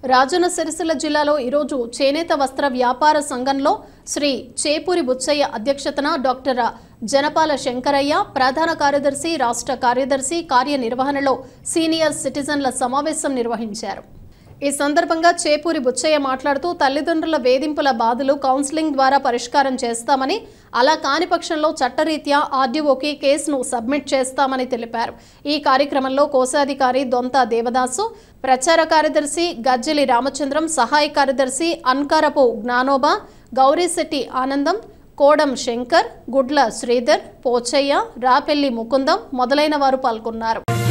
రాజన్న సిరిసిల్ల జిల్లాలో ఈరోజు చేనేత వస్త్ర వ్యాపార సంఘంలో శ్రీ చేపూరి బుచ్చయ్య అధ్యక్షతన డాక్టర్ జనపాల శంకరయ్య ప్రధాన కార్యదర్శి రాష్ట్ర కార్యదర్శి కార్యనిర్వహణలో సీనియర్ సిటిజన్ల సమావేశం నిర్వహించారు ఈ సందర్భంగా చేపూరి బుచ్చయ్య మాట్లాడుతూ తల్లిదండ్రుల వేధింపుల బాధలు కౌన్సిలింగ్ ద్వారా పరిష్కారం చేస్తామని అలా కాని పక్షంలో చట్టరీత్యా ఆర్డీఓకి కేసును సబ్మిట్ చేస్తామని తెలిపారు ఈ కార్యక్రమంలో కోశాధికారి దొంత దేవదాసు ప్రచార కార్యదర్శి గజ్జెలి రామచంద్రం సహాయ కార్యదర్శి అన్కారపు జ్ఞానోబా గౌరీశెట్టి ఆనందం కోడం శంకర్ గుడ్ల శ్రీధర్ పోచయ్య రాపెల్లి ముకుందం మొదలైన వారు పాల్గొన్నారు